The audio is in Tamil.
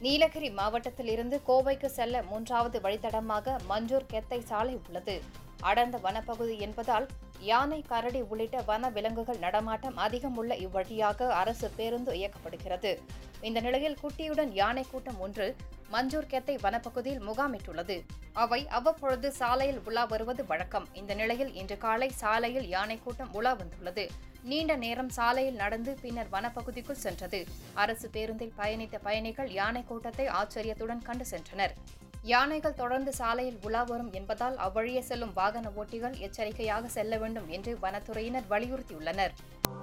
நீலகிரி மாவட்டத்தில் இருந்து கோவைக்கு செல்ல மூன்றாவது வழித்தடமாக மஞ்சூர் கெத்தை சாலை உள்ளது அடர்ந்த வனப்பகுதி என்பதால் யானை கரடி உள்ளிட்ட வன விலங்குகள் நடமாட்டம் அதிகம் உள்ள இவ்வழியாக அரசு பேருந்து இயக்கப்படுகிறது இந்த நிலையில் குட்டியுடன் யானை கூட்டம் ஒன்று மஞ்சூர் கெத்தை வனப்பகுதியில் முகாமிட்டுள்ளது அவை அவ்வப்பொழுது சாலையில் உலா வருவது வழக்கம் இந்த நிலையில் இன்று காலை சாலையில் யானை கூட்டம் உலா வந்துள்ளது நீண்ட நேரம் சாலையில் நடந்து பின்னர் வனப்பகுதிக்குள் சென்றது அரசு பேருந்தில் பயணித்த பயணிகள் யானை கூட்டத்தை ஆச்சரியத்துடன் கண்டு சென்றனர் யானைகள் தொடர்ந்து சாலையில் உலா வரும் என்பதால் அவ்வழியே செல்லும் வாகன ஓட்டிகள் எச்சரிக்கையாக செல்ல வேண்டும் என்று வனத்துறையினர் வலியுறுத்தியுள்ளனர்